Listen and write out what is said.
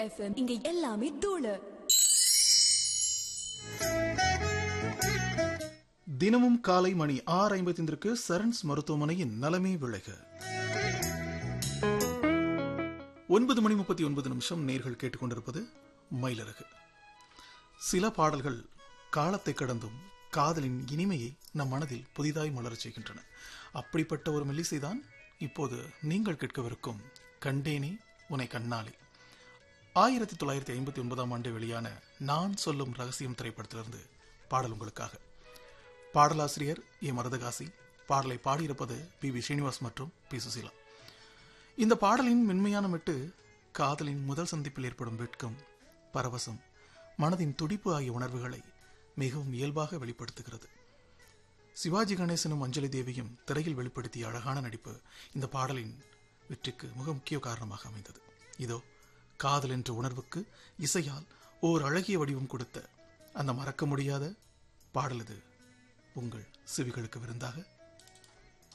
FM இங்க எல்லாமே தூளு தினமும் காலை மணி ஆறு ஐம்பத்தைந்திற்கு சரண்ஸ் மருத்துவமனையின் நலமே விளைக ஒன்பது மணி முப்பத்தி ஒன்பது நிமிஷம் நேர்கள் கேட்டுக்கொண்டிருப்பது மயிலழகு சில பாடல்கள் காலத்தை கடந்தும் காதலின் இனிமையை நம் மனதில் புதிதாய் மலரச் செய்கின்றன அப்படிப்பட்ட ஒரு மெல்லிசைதான் இப்போது நீங்கள் கேட்கவிருக்கும் கண்டேனே உனை கண்ணாலே ஆயிரத்தி தொள்ளாயிரத்தி ஐம்பத்தி ஒன்பதாம் ஆண்டு வெளியான நான் சொல்லும் ரகசியம் திரைப்படத்திலிருந்து பாடல் உங்களுக்காக பாடலாசிரியர் ஏ மருதகாசி பாடலை பாடியிருப்பது பி வி ஸ்ரீனிவாஸ் மற்றும் பி சுசீலா இந்த பாடலின் மென்மையான மெட்டு காதலின் முதல் சந்திப்பில் ஏற்படும் வெட்கம் பரவசம் மனதின் துடிப்பு ஆகிய உணர்வுகளை மிகவும் இயல்பாக வெளிப்படுத்துகிறது சிவாஜி கணேசனும் அஞ்சலி தேவியும் திரையில் வெளிப்படுத்திய அழகான நடிப்பு இந்த பாடலின் வெற்றிக்கு மிக முக்கிய காரணமாக அமைந்தது இதோ காதல் என்ற உணர்வுக்கு இசையால் ஓர் அழகிய வடிவம் கொடுத்த அந்த மறக்க முடியாத பாடல் இது உங்கள் செவிகளுக்கு விருந்தாக